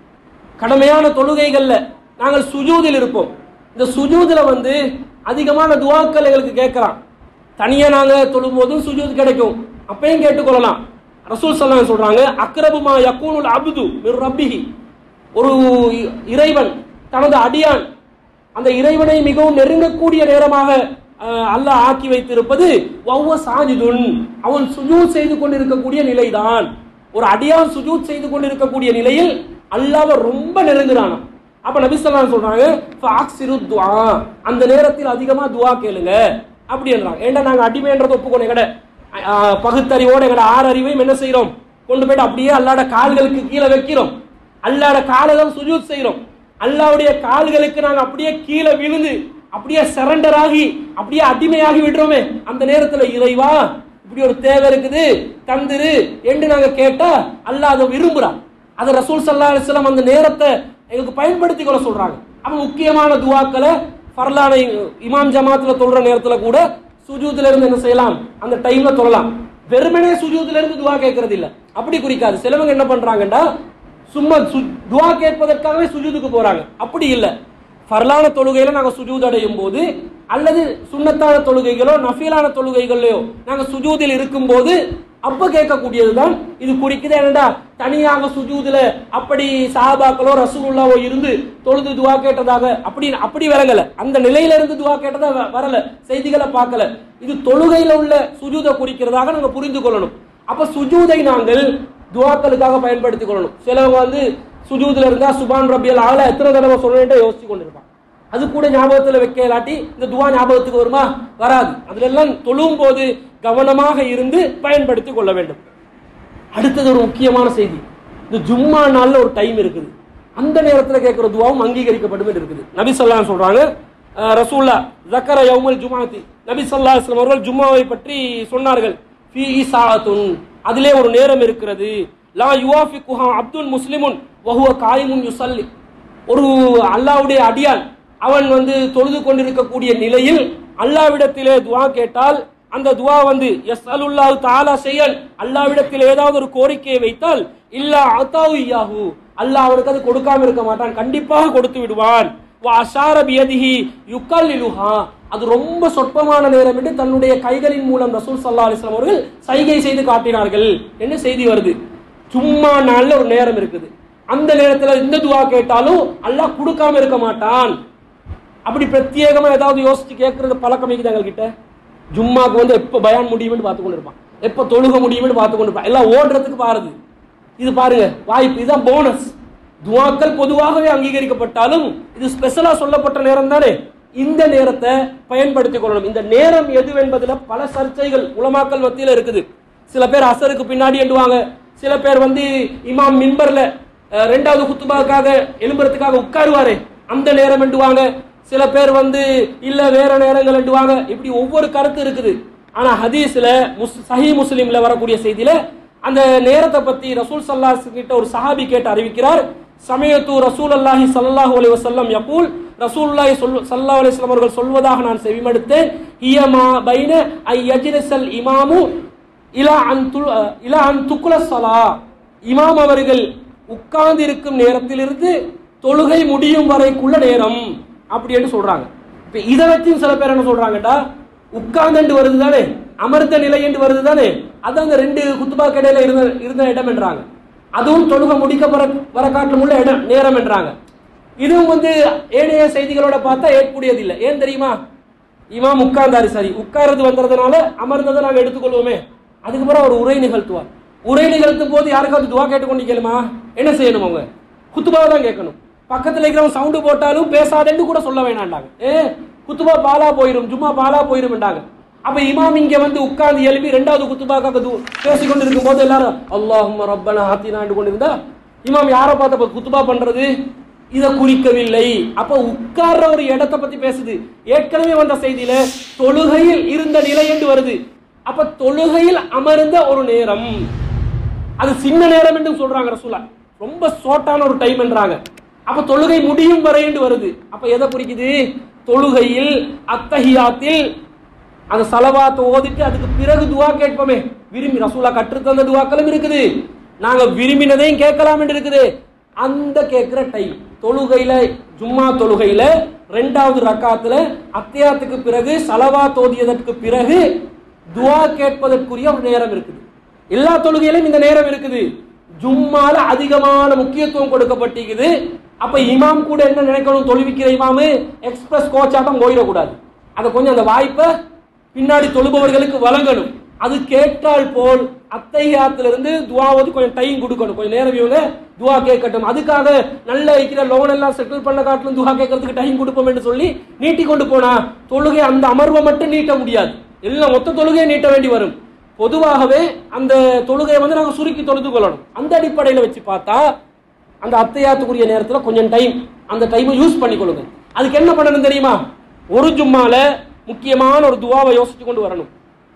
கடமையான தொழுகைகள்ல நாங்கள் சுஜூதில் இருப்போம் இந்த சுஜூதுல வந்து அதிகமான துவாக்கள் எங்களுக்கு கேட்கலாம் தனியா நாங்க தொழும்போதும் சுஜூத் கிடைக்கும் அப்பயும் கேட்டுக்கொள்ளலாம் ரசூல் சல்லாம் சொல்றாங்க அக்ரபுமா யக்கூனுல் அப்து மிர் ரப்பிஹி ஒரு இறைவன் தனது அடியான் அந்த இறைவனை மிகவும் நெருங்கக்கூடிய நேரமாக அஹ், அல்லாஹ் ஆக்கி வைத்திருப்பது வௌவ சாஜிதுன் அவன் சுஜூத் செய்து கொண்டிருக்கக்கூடிய நிலைதான் ஒரு அடியான் சுஜூத் செய்து கொண்டிருக்கக்கூடிய நிலையில் அல்லாஹ்வை ரொம்ப நெருங்குறானாம் அப்ப நபி ஸல்லல்லாஹு சொல்றாங்க ஃபாக்ஸிரு துஆ அந்த நேரத்தில் அதிகமா துஆ கேளுங்க அப்படி என்றாங்க ஏன்டா நாங்க அடிமைன்றத ஒப்புக்கணும் எங்கட அஹ், பகுத்தறிவோட எங்கட ஆறு அறிவையும் என்ன செய்றோம் கொண்டு போயிட்டு அப்படியே அல்லாட கால்களுக்கு கீழே வைக்கிறோம் அல்லாட காலை தான் சுஜூத் செய்றோம் அல்லாவுடைய கால்களுக்கு நாங்க அப்படியே கீழே விழுந்து அப்படியே சரண்டர் ஆகி அப்படியே அடிமையாகி விடுறோமே அந்த நேரத்துல இறைவா இப்படி ஒரு தேவை இருக்குது தந்துரு என்று நாங்க கேட்டா அல்லாஹ் அதை விரும்புறான் அது ரசூல் சல்லா அலிஸ்லாம் அந்த நேரத்தை எங்களுக்கு பயன்படுத்தி கொள்ள சொல்றாங்க அப்ப முக்கியமான துவாக்களை ஃபர்லானை இமாம் ஜமாத்துல தொழுற நேரத்துல கூட சுஜூதுல இருந்து என்ன செய்யலாம் அந்த டைம்ல தொழலாம் வெறுமனே சுஜூதுல இருந்து துவா கேட்கறது இல்ல அப்படி குறிக்காது சிலவங்க என்ன பண்றாங்கடா சும்மா சு- துவா கேட்பதற்காகவே சுஜூதுக்கு போறாங்க அப்படி இல்ல ஃபர்லான தொழுகையில நாங்க சுஜூத் அடையும் போது அல்லது சுன்னத்தான தொழுகைகளோ நஃபீலான தொழுகைகளையோ நாங்க சுஜூதில் இருக்கும்போது அப்ப கேட்கக்கூடியதுதான் இது குறிக்குது என்னடா தனியாக சுஜூதுல அப்படி சஹாபாக்களோ ரசூலுல்லாவோ இருந்து தொழுது துவா கேட்டதாக அப்படி அப்படி விளங்கல அந்த நிலையில இருந்து துவா கேட்டதா வ- வரல செய்திகளை பார்க்கல இது தொழுகையில உள்ள சுஜூதை குறிக்கிறதாக நாங்க புரிந்து கொள்ளணும் அப்ப சுஜூதை நாங்கள் துவாக்களுக்காக பயன்படுத்திக் கொள்ளணும் சிலவங்க வந்து சுஜூதுல இருந்தா சுபான் ரபியல் ஆள எத்தனை தடவை சொல்லணும்ட்டு யோசிச்சு கொண்டிருப்பான் அது கூட ஞாபகத்துல வைக்க இல்லாட்டி இந்த துவா ஞாபகத்துக்கு வருமா வராது அதுல எல்லாம் தொழும் போது கவனமாக இருந்து பயன்படுத்திக் கொள்ள வேண்டும் அடுத்தது ஒரு முக்கியமான செய்தி இந்த ஜும்மா நாள்ல ஒரு டைம் இருக்குது அந்த நேரத்துல கேட்கிற துவாவும் அங்கீகரிக்கப்படும் என்று இருக்குது நபி ஸல்லல்லாஹு சொல்றாங்க அஹ், ரசூல்லா ஜக்கர யௌமுல் ஜுமாத்தி நபி ஸல்லல்லாஹு அலைஹி வஸல்லம் அவர்கள் ஜும்மாவை பற்றி சொன்னார்கள் ஃபீ சாஅத்துன் அதிலே ஒரு நேரம் இருக்கிறது லா யுவாஃபிகுஹா அப்துல் முஸ்லிமுன் வஹுவ காயிமுன் யுஸல்லி ஒரு அல்லாஹ்வுடைய அடியான் அவன் வந்து தொழுது கொண்டிருக்கக்கூடிய நிலையில் அல்லாவிடத்திலே துவா கேட்டால் அந்த துவா வந்து எஸ் அலுல்லாஹு தாலா செய்யல் அல்லாவிடத்தில் ஏதாவது ஒரு கோரிக்கையை வைத்தால் இல்லா அத்தாவு இயாஹு அல்லாஹ் அவனுக்கு அது கொடுக்காம இருக்க மாட்டான் கண்டிப்பாக கொடுத்து விடுவான் வா அஷார பியதிஹி யுக்கல்லிலுஹா அது ரொம்ப சொற்பமான நேரம் என்று தன்னுடைய கைகளின் மூலம் ரசூல் சல்லா அலிஸ்லாம் அவர்கள் சைகை செய்து காட்டினார்கள் என்ன செய்தி வருது சும்மா நாள்ல ஒரு நேரம் இருக்குது அந்த நேரத்துல இந்த துவா கேட்டாலும் அல்லாஹ் கொடுக்காம இருக்க மாட்டான் அப்படி பிரத்யேகமா ஏதாவது யோசிச்சு கேட்கறது பழக்கம் இருக்குது எங்ககிட்ட ஜும்மாக்கு வந்து எப்போ பயான் முடியும்னு பார்த்து கொண்டு இருப்பான் எப்போ தொழுக முடியும்னு பார்த்து கொண்டு இருப்பான் எல்லாம் ஓடுறதுக்கு பாருது இது பாருங்க வாய்ப்பு இதுதான் போனஸ் துவாக்கள் பொதுவாகவே அங்கீகரிக்கப்பட்டாலும் இது ஸ்பெஷலா சொல்லப்பட்ட நேரம் தானே இந்த நேரத்தை பயன்படுத்திக் கொள்ளணும் இந்த நேரம் எது என்பதுல பல சர்ச்சைகள் உலமாக்கல் மத்தியில இருக்குது சில பேர் அசருக்கு பின்னாடி எண்டுவாங்க சில பேர் வந்து இமாம் மின்பர்ல அஹ், ரெண்டாவது குத்துபாவுக்காக எழும்புறதுக்காக உட்காருவாரு அந்த நேரம் எண்டுவாங்க சில பேர் வந்து இல்ல வேற நேரங்கள் எண்டுவாங்க இப்படி ஒவ்வொரு கருத்து இருக்குது ஆனா ஹதீஸ்ல முஸ் சஹி முஸ்லிம்ல வரக்கூடிய செய்தியில அந்த நேரத்தை பத்தி ரசூல் சல்லாஸ் கிட்ட ஒரு சஹாபி கேட்டு அறிவிக்கிறார் சமயத்து ரசூல் அல்லாஹி சல்லாஹூ அலி வசல்லம் யகூல் ரசூலுல்லாஹி சொல் சல்லா அலிஸ்லாம் அவர்கள் சொல்வதாக நான் செவிமடுத்தேன் ஹியமா பைன ஐ யஜ்லிசல் இமாமு இலா அன் துல் இலா அன் துக்குல சலா இமாம் அவர்கள் உட்கார்ந்து இருக்கும் நேரத்திலிருந்து தொழுகை முடியும் வரைக்குள்ள நேரம் அப்படின்னு சொல்றாங்க இப்ப இதை வச்சும் சில பேர் என்ன சொல்றாங்கடா உட்கார்ந்து வருது தானே அமர்ந்த நிலை என்று வருது தானே அது அந்த ரெண்டு குத்துபா கடையில இருந்த இருந்த இடம் என்றாங்க அதுவும் தொழுகை முடிக்க வர வர காட்டிலும் உள்ள இடம் நேரம் என்றாங்க இதுவும் வந்து ஏனைய செய்திகளோட பார்த்தா ஏற்கக்கூடியது இல்லை ஏன் தெரியுமா இமாம் உட்கார்ந்தாரு சரி உட்கார்றது வந்ததுனால அமர்ந்ததை நாங்க எடுத்துக்கொள்வோமே அதுக்கு பிறகு ஒரு உரை நிகழ்த்துவார் உரை நிகழ்த்தும் போது யாருக்காவது துவா கேட்டுக்கொண்டு கேளுமா என்ன செய்யணும் அவங்க குத்துபாவை தான் கேட்கணும் பக்கத்துல இருக்கிறவங்க சவுண்டு போட்டாலும் பேசாதேன்னு கூட சொல்ல வேணாண்டாங்க ஏ குத்துபா பாலா போயிரும் ஜும்மா பாலா போயிரும்ண்டாங்க அப்ப இமாம் இங்க வந்து உட்கார்ந்து எழுப்பி ரெண்டாவது குத்துபாக்காக து- பேசிக்கொண்டு இருக்கும் போது எல்லாரும் அல்லாஹும் ரப்பனா ஆத்தினாண்டு கொண்டு இருந்தா இமாம் யாரை பார்த்து அப்ப குத்துபா பண்றது இத குறிக்கவில்லை அப்ப உட்கார்ற ஒரு இடத்தை பத்தி பேசுது ஏற்கனவே வந்த செய்தியில தொழுகையில் இருந்த நிலை என்று வருது அப்ப தொழுகையில் அமர்ந்த ஒரு நேரம் அது சின்ன நேரம் என்று சொல்றாங்க ரசூலா ரொம்ப ஷார்ட்டான ஒரு டைம் என்றாங்க அப்ப தொழுகை முடியும் வரை என்று வருது அப்ப எதை குறிக்குது தொழுகையில் அத்தஹியாத்தில் அந்த சலவாத்தை ஓதிட்டு அதுக்கு பிறகு துவா கேட்போமே விரும்பி ரசூலா கற்றுத்தந்த துவாக்களும் இருக்குது நாங்க விரும்பினதையும் கேட்கலாம் என்று இருக்குது அந்த கேட்கிற டைம் தொழுகையில ஜும்மா தொழுகையில ரெண்டாவது ரக்காத்துல அத்தியாத்துக்கு பிறகு சலவா தோதியதற்கு பிறகு துவா கேட்பதற்குரிய ஒரு நேரம் இருக்குது எல்லா தொழுகையிலும் இந்த நேரம் இருக்குது ஜும்மால அதிகமான முக்கியத்துவம் கொடுக்கப்பட்டிருக்குது அப்ப இமாம் கூட என்ன நினைக்கணும் தொழுவிக்கிற இமாமு எக்ஸ்பிரஸ் கோச்சாட்டம் போயிடக்கூடாது அதை கொஞ்சம் அந்த வாய்ப்பை பின்னாடி தொழுபவர்களுக்கு வழங்கணும் அது கேட்டால் போல் அத்தையாத்திலிருந்து துவாவது கொஞ்சம் டைம் கொடுக்கணும் கொஞ்சம் நேரம் இவங்க துவா கேட்கட்டும் அதுக்காக நல்ல இருக்கிற லோன் எல்லாம் செட்டில் பண்ண காட்டிலும் துவா கேட்கறதுக்கு டைம் கொடுப்போம் என்று சொல்லி நீட்டி கொண்டு போனா தொழுகை அந்த அமர்வை மட்டும் நீட்ட முடியாது எல்லாம் மொத்த தொழுகையை நீட்ட வேண்டி வரும் பொதுவாகவே அந்த தொழுகையை வந்து நாங்கள் சுருக்கி தொழுது கொள்ளணும் அந்த அடிப்படையில் வச்சு பார்த்தா அந்த அத்தையாத்துக்குரிய நேரத்தில் கொஞ்சம் டைம் அந்த டைமை யூஸ் பண்ணிக்கொள்ளுங்க அதுக்கு என்ன பண்ணணும் தெரியுமா ஒரு ஜும்மால முக்கியமான ஒரு துவாவை யோசிச்சு கொண்டு வரணும்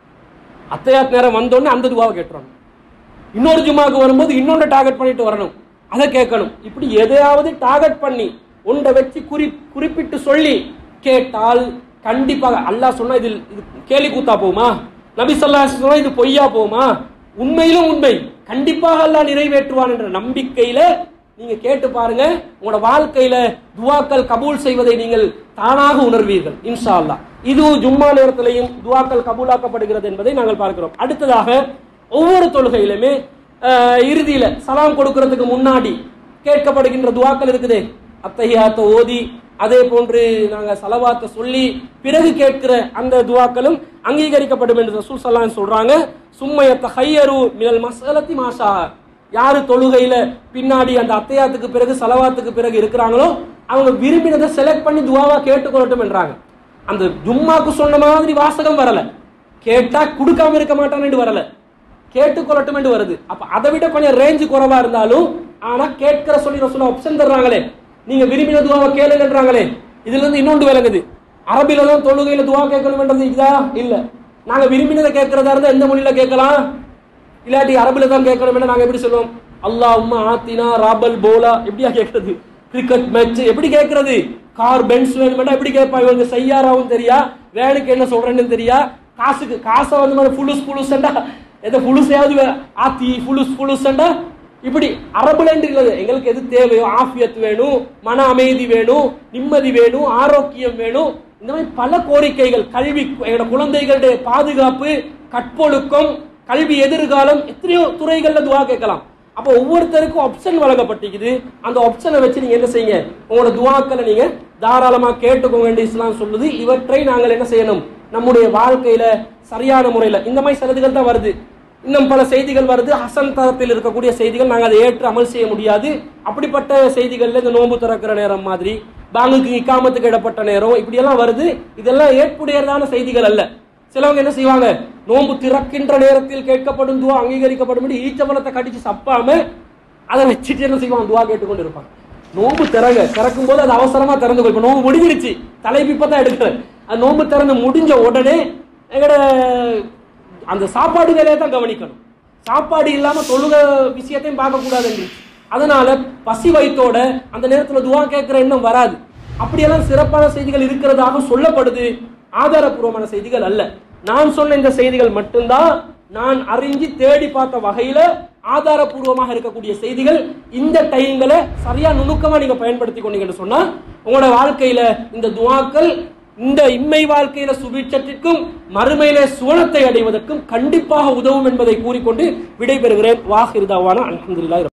அத்தையாத் நேரம் வந்தோடனே அந்த துவாவை கேட்டுறணும் இன்னொரு ஜும்மாவுக்கு வரும்போது இன்னொன்று டார்கெட் பண்ணிட்டு வரணும் அதை கேட்கணும் இப்படி எதையாவது டார்கெட் பண்ணி ஒன்றை வச்சு குறி குறிப்பிட்டு சொல்லி கேட்டால் கண்டிப்பாக அல்லாஹ் சொன்னா இதில் இது கேலி கூத்தா போகுமா நபி ஸல்லல்லாஹு அலைஹி சொன்னா இது பொய்யா போகுமா உண்மையிலும் உண்மை கண்டிப்பாக அல்லாஹ் நிறைவேற்றுவான் என்ற நம்பிக்கையில நீங்க கேட்டு பாருங்க உங்களோட வாழ்க்கையில துவாக்கள் கபூல் செய்வதை நீங்கள் தானாக உணர்வீர்கள் இன்ஷா அல்லாஹ் இது ஜும்மா நேரத்திலையும் துவாக்கள் கபூலாக்கப்படுகிறது என்பதை நாங்கள் பார்க்கிறோம் அடுத்ததாக ஒவ்வொரு தொழுகையிலுமே அஹ், இறுதியில சலாம் கொடுக்கிறதுக்கு முன்னாடி கேட்கப்படுகின்ற துவாக்கள் இருக்குதே அத்தையாத்த ஓதி அதே போன்று நாங்க சலவாத்தை சொல்லி பிறகு கேட்கிற அந்த துவாக்களும் அங்கீகரிக்கப்படும் என்று ரசூல் சல்லாம் சொல்றாங்க சும்மையத்த ஹையரு மினல் மசலத்தி மாஷா யாரு தொழுகையில பின்னாடி அந்த அத்தையாத்துக்கு பிறகு சலவாத்துக்கு பிறகு இருக்கிறாங்களோ அவங்க விரும்பினதை செலக்ட் பண்ணி துவாவா கேட்டுக்கொள்ளட்டும் என்றாங்க அந்த ஜும்மாக்கு சொன்ன மாதிரி வாசகம் வரல கேட்டா கொடுக்காம இருக்க மாட்டான்னு வரல கேட்டுக்கொள்ளட்டும் என்று வருது அப்ப அதை விட கொஞ்சம் ரேஞ்சு குறைவா இருந்தாலும் ஆனா கேட்கிற சொல்லி ரசூலா ஆப்ஷன் தர்றாங்களே நீங்க விரும்பின துவாவை கேளுங்கன்றாங்களே இதுல இருந்து இன்னொன்று விளங்குது அரபில தான் தொழுகையில துவா கேட்கணும்ன்றது இதா இல்ல நாங்க விரும்பினதை கேட்கறதா இருந்தா எந்த மொழியில கேட்கலாம் இல்லாட்டி அரபுல தான் கேட்கணும் நாங்க எப்படி சொல்லுவோம் அல்லாஹ் உம்மா ஆத்தினா ராபல் போலா எப்படியா கேட்கறது கிரிக்கெட் மேட்ச் எப்படி கேட்கறது கார் பென்ஸ் வேணுமெண்டா எப்படி கேட்பா இவங்க செய்யாராவும் தெரியா வேனுக்கு என்ன சொல்றேன்னு தெரியா காசுக்கு காசை வந்து மாதிரி புலுஸ் புலுஸ்ண்டா எதை புலுசையாவது வே- ஆத்தி புலுஸ் புலுஸ்ண்டா இப்படி அரபுல இல்லை எங்களுக்கு எது தேவையோ ஆஃபியத் வேணும் மன அமைதி வேணும் நிம்மதி வேணும் ஆரோக்கியம் வேணும் இந்த மாதிரி பல கோரிக்கைகள் கல்வி எங்களோட குழந்தைகளுடைய பாதுகாப்பு கற்பொழுக்கம் கல்வி எதிர்காலம் எத்தனையோ துறைகள்ல துவா கேட்கலாம் அப்போ ஒவ்வொருத்தருக்கும் ஆப்ஷன் வழங்கப்பட்டிருக்குது அந்த ஆப்ஷனை வச்சு நீங்க என்ன செய்யுங்க உங்களோட துவாக்களை நீங்க தாராளமா கேட்டுக்கோங்க என்று இஸ்லாம் சொல்லுது இவற்றை நாங்கள் என்ன செய்யணும் நம்முடைய வாழ்க்கையில சரியான முறையில இந்த மாதிரி சிலதுகள் தான் வருது இன்னும் பல செய்திகள் வருது ஹசன் தரத்தில் இருக்கக்கூடிய செய்திகள் நாங்கள் அதை ஏற்று அமல் செய்ய முடியாது அப்படிப்பட்ட செய்திகள்ல இந்த நோன்பு திறக்கிற நேரம் மாதிரி பாங்குக்கு இக்காமத்துக்கு இடப்பட்ட நேரம் இப்படியெல்லாம் வருது இதெல்லாம் ஏற்புடையதான செய்திகள் அல்ல சிலவங்க என்ன செய்வாங்க நோன்பு திறக்கின்ற நேரத்தில் கேட்கப்படும் துவா அங்கீகரிக்கப்படும் ஈச்சபலத்தை கடிச்சு சப்பாம அதை வச்சுட்டு என்ன செய்வாங்க துவா கேட்டுக்கொண்டு இருப்பாங்க நோன்பு திறங்க திறக்கும் போது அது அவசரமா திறந்து போய் இப்ப நோன்பு முடிஞ்சிருச்சு தலைப்பு இப்பதான் எடுக்கிறேன் அது நோன்பு திறந்து முடிஞ்ச உடனே எங்கட அந்த சாப்பாடு வேலையை தான் கவனிக்கணும் சாப்பாடு இல்லாம தொழுக விஷயத்தையும் பார்க்க கூடாது அதனால பசி வயித்தோட அந்த நேரத்துல துவா கேட்கிற எண்ணம் வராது அப்படியெல்லாம் சிறப்பான செய்திகள் இருக்கிறதாக சொல்லப்படுது ஆதாரபூர்வமான செய்திகள் அல்ல நான் சொன்ன இந்த செய்திகள் மட்டும்தான் நான் அறிஞ்சு தேடி பார்த்த வகையில ஆதாரபூர்வமாக இருக்கக்கூடிய செய்திகள் இந்த டைம்களை சரியா நுணுக்கமா நீங்க பயன்படுத்தி கொண்டீங்கன்னு சொன்னா உங்களோட வாழ்க்கையில இந்த துவாக்கள் இந்த இம்மை வாழ்க்கையில சுபிட்சத்திற்கும் மறுமையில சுவனத்தை அடைவதற்கும் கண்டிப்பாக உதவும் என்பதை கூறிக்கொண்டு விடைபெறுகிறேன் வாஹிருதாவான அலமதுல்லாஹி